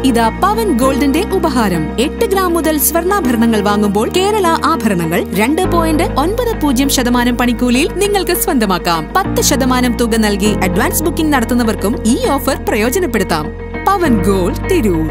ഇതാ പവൻ ഗോൾഡിന്റെ ഉപഹാരം എട്ട് ഗ്രാം മുതൽ സ്വർണ്ണാഭരണങ്ങൾ വാങ്ങുമ്പോൾ കേരള ആഭരണങ്ങൾ രണ്ട് പോയിന്റ് ഒൻപത് പൂജ്യം ശതമാനം പണിക്കൂലിയിൽ നിങ്ങൾക്ക് സ്വന്തമാക്കാം പത്ത് ശതമാനം തുക നൽകി അഡ്വാൻസ് ബുക്കിംഗ് നടത്തുന്നവർക്കും ഈ ഓഫർ പ്രയോജനപ്പെടുത്താം പവൻ ഗോൾഡ് തിരൂർ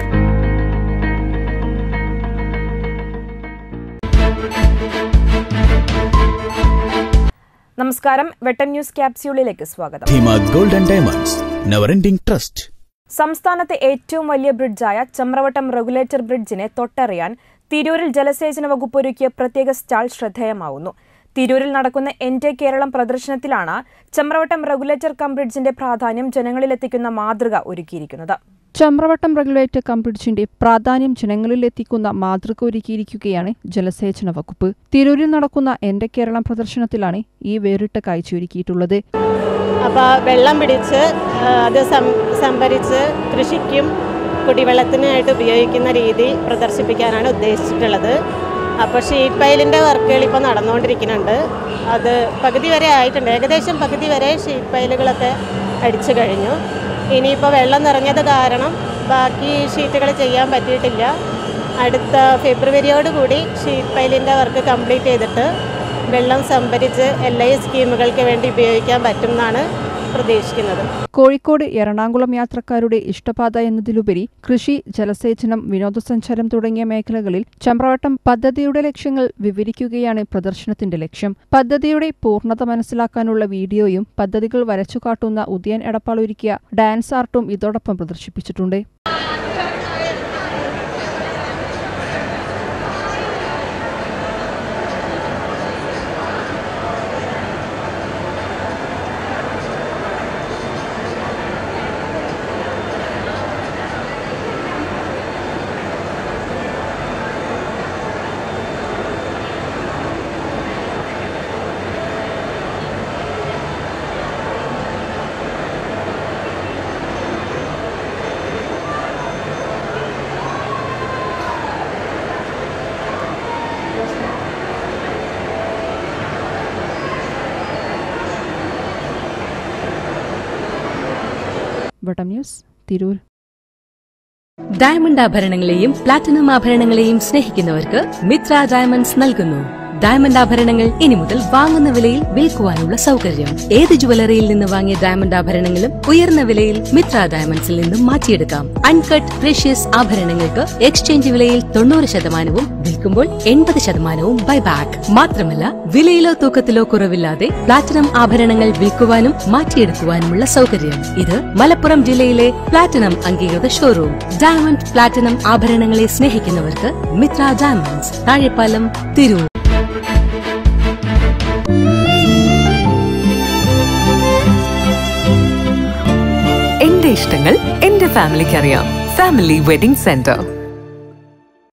നമസ്കാരം വെട്ടം ന്യൂസ് ക്യാപ്സ്യൂളിലേക്ക് സ്വാഗതം Dheema gold and diamonds never ending trust സംസ്ഥാനത്തെ ഏറ്റവും വലിയ ബ്രിഡ്ജായ ചമ്രവട്ടം റെഗുലേറ്റർ ബ്രിഡ്ജിനെ തൊട്ടറിയാൻ തിരൂരിൽ ജലസേചന വകുപ്പ് ഒരുക്കിയ പ്രത്യേക സ്റ്റാൾ ശ്രദ്ധേയമാവുന്നു തിരൂരിൽ നടക്കുന്ന എന്റെ കേരളം പ്രദർശനത്തിലാണ് ചമ്രവട്ടം റെഗുലേറ്റർ കം ബ്രിഡ്ജിന്റെ പ്രാധാന്യം ജനങ്ങളിലെത്തിക്കുന്ന മാതൃക ഒരുക്കിയിരിക്കുന്നത് ചമ്രവട്ടം റെഗുലേറ്റർ കം ബ്രിഡ്ജിന്റെ പ്രാധാന്യം ജനങ്ങളിലെത്തിക്കുന്ന മാതൃക ഒരുക്കിയിരിക്കുകയാണ് ജലസേചന വകുപ്പ് തിരൂരിൽ നടക്കുന്ന എന്റെ കേരളം പ്രദർശനത്തിലാണ് ഈ വേറിട്ട കാഴ്ചയൊരുക്കിയിട്ടുള്ളത് അപ്പോൾ വെള്ളം പിടിച്ച് ആ, അത് സം സംഭരിച്ച് കൃഷിക്കും കുടിവെള്ളത്തിനായിട്ട് ഉപയോഗിക്കുന്ന രീതി പ്രദർശിപ്പിക്കാനാണ് ഉദ്ദേശിച്ചിട്ടുള്ളത് അപ്പോൾ ഷീറ്റ് പൈലിൻ്റെ വർക്കുകൾ ഇപ്പോൾ നടന്നുകൊണ്ടിരിക്കുന്നുണ്ട് അത് പകുതി വരെ ആയിട്ടുണ്ട് ഏകദേശം പകുതി വരെ ഷീറ്റ് പൈലുകളൊക്കെ അടിച്ചു കഴിഞ്ഞു ഇനിയിപ്പോൾ വെള്ളം നിറഞ്ഞത് കാരണം ബാക്കി ഷീറ്റുകൾ ചെയ്യാൻ പറ്റിയിട്ടില്ല അടുത്ത ഫെബ്രുവരിയോട് കൂടി ഷീറ്റ് പൈലിൻ്റെ വർക്ക് കംപ്ലീറ്റ് ചെയ്തിട്ട് വെള്ളം സംഭരിച്ച് എൽ ഐ സ്കീമുകൾക്ക് വേണ്ടി ഉപയോഗിക്കാൻ പറ്റും എന്നാണ് പ്രതീക്ഷിക്കുന്നത് കോഴിക്കോട് എറണാകുളം യാത്രക്കാരുടെ ഇഷ്ടപാത എന്നതിലുപരി കൃഷി ജലസേചനം വിനോദസഞ്ചാരം തുടങ്ങിയ മേഖലകളിൽ ചമ്രവട്ടം പദ്ധതിയുടെ ലക്ഷ്യങ്ങൾ വിവരിക്കുകയാണ് പ്രദർശനത്തിന്റെ ലക്ഷ്യം പദ്ധതിയുടെ പൂർണ്ണത മനസ്സിലാക്കാനുള്ള വീഡിയോയും പദ്ധതികൾ വരച്ചുകാട്ടുന്ന ഉദയൻ എടപ്പാൾ ഒരുക്കിയ ഡാൻസ് ആർട്ടും ഇതോടൊപ്പം പ്രദർശിപ്പിച്ചിട്ടുണ്ട് വട്ടം ന്യൂസ് തിരൂർ ഡയമണ്ട് ആഭരണങ്ങളെയും പ്ലാറ്റിനം ആഭരണങ്ങളെയും സ്നേഹിക്കുന്നവർക്ക് മിത്ര ഡയമണ്ട്സ് നൽകുന്നു ഡയമണ്ട് ആഭരണങ്ങൾ ഇനി മുതൽ വാങ്ങുന്ന വിലയിൽ വിൽക്കുവാനുള്ള സൗകര്യം ഏത് ജുവലറിയിൽ നിന്ന് വാങ്ങിയ ഡയമണ്ട് ആഭരണങ്ങളും ഉയർന്ന വിലയിൽ മിത്ര ഡയമണ്ട്സിൽ നിന്നും മാറ്റിയെടുക്കാം അൺകട്ട് പ്രഷ്യസ് ആഭരണങ്ങൾക്ക് എക്സ്ചേഞ്ച് വിലയിൽ തൊണ്ണൂറ് ശതമാനവും വിൽക്കുമ്പോൾ എൺപത് ശതമാനവും ബൈബാക്ക് മാത്രമല്ല വിലയിലോ തൂക്കത്തിലോ കുറവില്ലാതെ പ്ലാറ്റിനം ആഭരണങ്ങൾ വിൽക്കുവാനും മാറ്റിയെടുക്കുവാനുമുള്ള സൗകര്യം ഇത് മലപ്പുറം ജില്ലയിലെ പ്ലാറ്റിനം അംഗീകൃത ഷോറൂം ഡയമണ്ട് പ്ലാറ്റിനം ആഭരണങ്ങളെ സ്നേഹിക്കുന്നവർക്ക് മിത്ര ഡയമണ്ട്സ് താഴെപ്പാലം തിരൂർ എന്റെ ഇഷ്ടങ്ങൾ എന്റെ ഫാമിലിക്ക് അറിയാം ഫാമിലി വെഡിംഗ് സെന്റർ